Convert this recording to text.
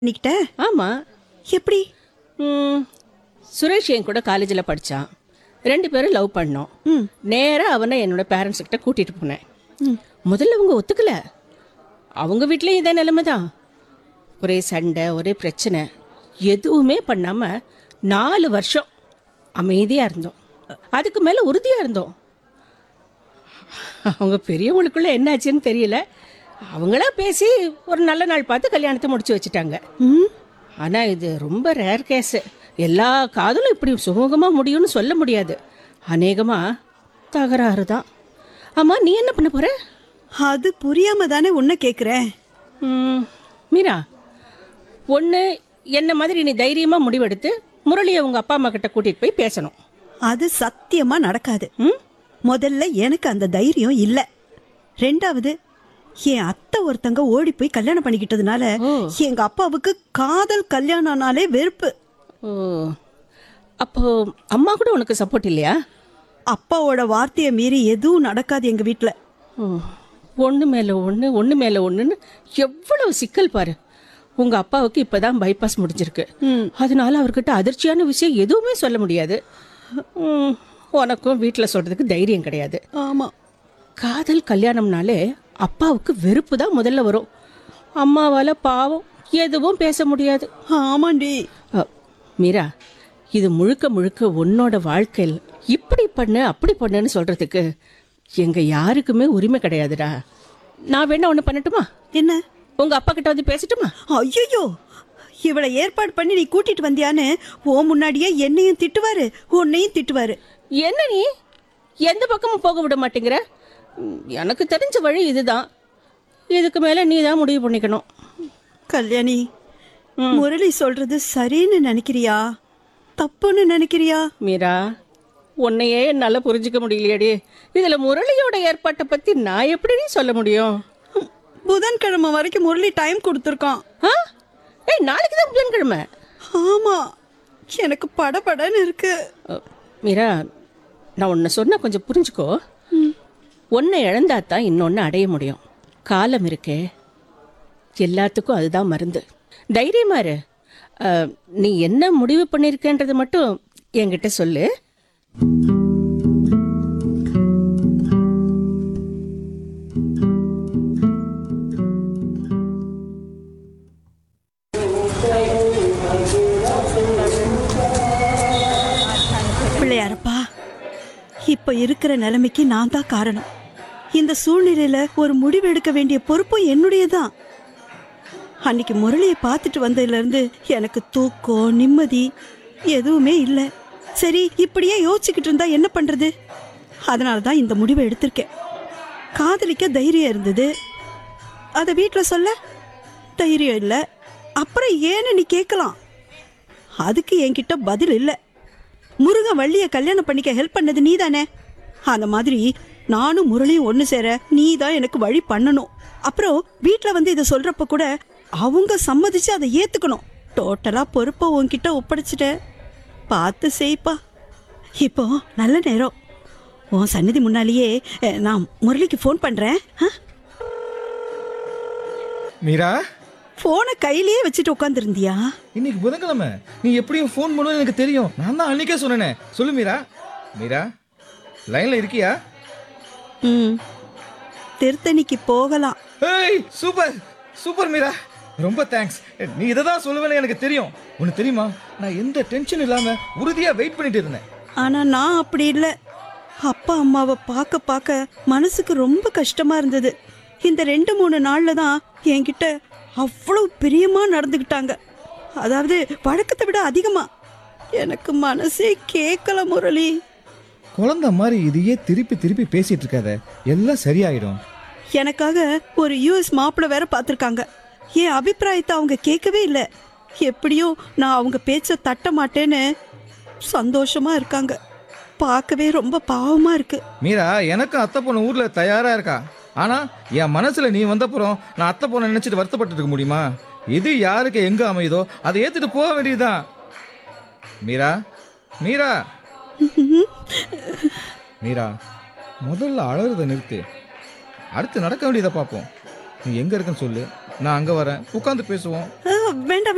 பண்ணிக்கிட்ட ஆமாம் எப்படி சுரேஷ் என் கூட காலேஜில் படித்தான் ரெண்டு பேரும் லவ் பண்ணோம் ம் நேராக அவனை என்னோட பேரண்ட்ஸ் கிட்ட கூட்டிகிட்டு போனேன் முதல்ல அவங்க ஒத்துக்கல அவங்க வீட்லேயும் இதே நிலைமை தான் ஒரே சண்டை ஒரே பிரச்சனை எதுவுமே பண்ணாமல் நாலு வருஷம் அமைதியாக இருந்தோம் அதுக்கு மேலே உறுதியாக இருந்தோம் அவங்க பெரியவங்களுக்குள்ள என்னாச்சுன்னு தெரியல அவங்களா பேசி ஒரு நல்ல நாள் பார்த்து கல்யாணத்தை முடிச்சு வச்சுட்டாங்க ம் ஆனால் இது ரொம்ப ரேர் கேஸு எல்லா காதலும் இப்படி சுமூகமாக முடியும்னு சொல்ல முடியாது அநேகமாக தகராறு தான் ஆமாம் நீ என்ன பண்ண போகிற அது புரியாம தானே உன்னை கேக்குறேன் மீரா ஒன்று என்ன மாதிரி நீ தைரியமாக முடிவெடுத்து முரளியை உங்கள் அப்பா அம்மா கிட்ட கூட்டிகிட்டு போய் பேசணும் அது சத்தியமா நடக்காது ம் முதல்ல எனக்கு அந்த தைரியம் இல்ல ரெண்டாவது என் அத்தை ஒருத்தங்க ஓடி போய் கல்யாணம் பண்ணிக்கிட்டதுனால எங்க அப்பாவுக்கு காதல் கல்யாணம்னாலே வெறுப்பு ஓ அப்போ அம்மா கூட உனக்கு சப்போர்ட் இல்லையா அப்பாவோட வார்த்தையை மீறி எதுவும் நடக்காது எங்க வீட்ல ஒன்று மேலே ஒன்று ஒன்று மேலே ஒன்றுன்னு எவ்வளவு சிக்கல் பாரு உங்கள் அப்பாவுக்கு இப்போ தான் பைபாஸ் முடிஞ்சிருக்கு அதனால அவர்கிட்ட அதிர்ச்சியான விஷயம் எதுவுமே சொல்ல முடியாது ம், உனக்கும் வீட்டில் சொல்கிறதுக்கு தைரியம் கிடையாது ஆமா காதல் கல்யாணம்னாலே அப்பாவுக்கு வெறுப்பு தான் முதல்ல வரும் அம்மாவால் பாவம் எதுவும் பேச முடியாது ஆமாண்டி அ, மீரா இது முழுக்க முழுக்க உன்னோட வாழ்க்கையில் இப்படி பண்ணு அப்படி பண்ணுன்னு சொல்றதுக்கு எங்க யாருக்குமே உரிமை கிடையாதுடா நான் வேணா ஒன்று பண்ணட்டுமா என்ன உங்க அப்பா கிட்ட வந்து பேசட்டுமா ஐயோ இவளை ஏற்பாடு பண்ணி நீ கூட்டிட்டு வந்தியான்னு ஓ முன்னாடியே என்னையும் திட்டுவாரு உன்னையும் திட்டுவாரு என்ன நீ எந்த பக்கமும் போக விட மாட்டேங்கிற ம், எனக்கு தெரிஞ்ச வழி இதுதான் இதுக்கு மேலே நீ தான் முடிவு பண்ணிக்கணும் கல்யாணி முரளி சொல்றது சரின்னு நினைக்கிறியா தப்புன்னு நினைக்கிறியா மீரா உன்னையே என்னால் புரிஞ்சுக்க முடியலையேடி இதில் முரளியோட ஏற்பாட்டை பற்றி நான் எப்படி நீ சொல்ல முடியும் புதன்கிழமை வரைக்கும் முரளி டைம் கொடுத்துருக்கான் ஆ ஏய் நாளைக்கு தான் புதன்கிழமை ஆமா எனக்கு படபடன்னு இருக்கு அ, மீரா நான் உன்னை சொன்ன கொஞ்சம் புரிஞ்சுக்கோ ஒன்றை இழந்தா தான் இன்னொன்று அடைய முடியும் காலம் இருக்கே எல்லாத்துக்கும் அதுதான் மருந்து தைரியமா இரு அ, நீ என்ன முடிவு பண்ணியிருக்கேன்றது மட்டும் என்கிட்ட சொல்லு பிள்ளையாரப்பா இப்ப இருக்கிற நிலைமைக்கு நான் தான் காரணம் இந்த சூழ்நிலையில ஒரு முடிவு எடுக்க வேண்டிய பொறுப்பும் என்னுடையதான் அன்னைக்கு முரளியை பார்த்துட்டு வந்ததுல இருந்து எனக்கு தூக்கம் நிம்மதி எதுவுமே இல்லை சரி இப்படியே யோசிச்சுக்கிட்டு இருந்தா என்ன பண்றது அதனால தான் இந்த முடிவை எடுத்திருக்கேன் காதலிக்க தைரியம் இருந்தது அதை வீட்டில் சொல்ல தைரியம் இல்லை அப்புறம் ஏன்னு நீ கேட்கலாம் அதுக்கு என்கிட்ட பதில் இல்லை முருகன் வள்ளிய கல்யாணம் பண்ணிக்க ஹெல்ப் பண்ணது நீ தானே அந்த மாதிரி நானும் முரளியும் ஒன்று சேர நீ தான் எனக்கு வழி பண்ணணும் அப்புறம் வீட்டில் வந்து இதை சொல்றப்ப கூட அவங்க சம்மதிச்சு அதை ஏத்துக்கணும் டோட்டலா பொறுப்பை உன்கிட்ட ஒப்படைச்சிட்டேன் பார்த்து செய்ப்பா இப்போ நல்ல நேரம் உன் சந்நிதி முன்னாலேயே அஹ், நான் முரளிக்கு ஃபோன் பண்றேன் மீரா ஃபோனை கையிலேயே வச்சுட்டு உட்காந்துருந்தியா இன்னைக்கு புதன்கிழமை நீ எப்படியும் ஃபோன் பண்ணுவேன்னு எனக்கு தெரியும் நான் தான் அன்னைக்கே சொன்னேனே சொல்லு மீரா மீரா லைன்ல இருக்கியா ம் திருத்தணிக்கு போகலாம் ஏய் சூப்பர் சூப்பர் மீரா ரொம்ப தேங்க்ஸ் நீ இதை தான் சொல்லுவேன்னு எனக்கு தெரியும் உனக்கு தெரியுமா நான் எந்த டென்ஷன் இல்லாம உறுதியா வெயிட் பண்ணிட்டு இருந்தேன் ஆனா நான் அப்படி இல்லை அப்பா அம்மாவை பார்க்க பார்க்க மனசுக்கு ரொம்ப கஷ்டமா இருந்தது இந்த ரெண்டு மூணு நாள்ல தான் என்கிட்ட அவ்வளவு பிரியமா நடந்துக்கிட்டாங்க அதாவது வழக்கத்தை விட அதிகமா எனக்கு மனசே கேட்கல முரளி குழந்தை மாதிரி இதையே திருப்பி திருப்பி பேசிட்டு இருக்காத எல்லாம் சரியாயிடும் எனக்காக ஒரு யூஎஸ் மாப்பிள்ளை வேற பார்த்துருக்காங்க என் அபிப்பிராயத்தை அவங்க கேட்கவே இல்லை எப்படியோ நான் அவங்க பேச்ச தட்ட மாட்டேன்னு சந்தோஷமா இருக்காங்க பார்க்கவே ரொம்ப பாவமா இருக்கு மீரா எனக்கும் அத்தை பொண்ணு ஊர்ல தயாரா இருக்கா ஆனா என் மனசுல நீ வந்தப்புறம் நான் அத்தை பொண்ணை நினைச்சிட்டு வருத்தப்பட்டு இருக்க முடியுமா எது யாருக்கு எங்க அமையுதோ அதை ஏத்துட்டு போக வேண்டியதுதான் மீரா மீரா மீரா முதல்ல அழறத நிறுத்து அடுத்து நடக்க வேண்டியதை பார்ப்போம் நீ எங்க இருக்குன்னு சொல்லு நான் அங்க வரேன் உட்காந்து பேசுவோம் ஆ, வேண்டாம்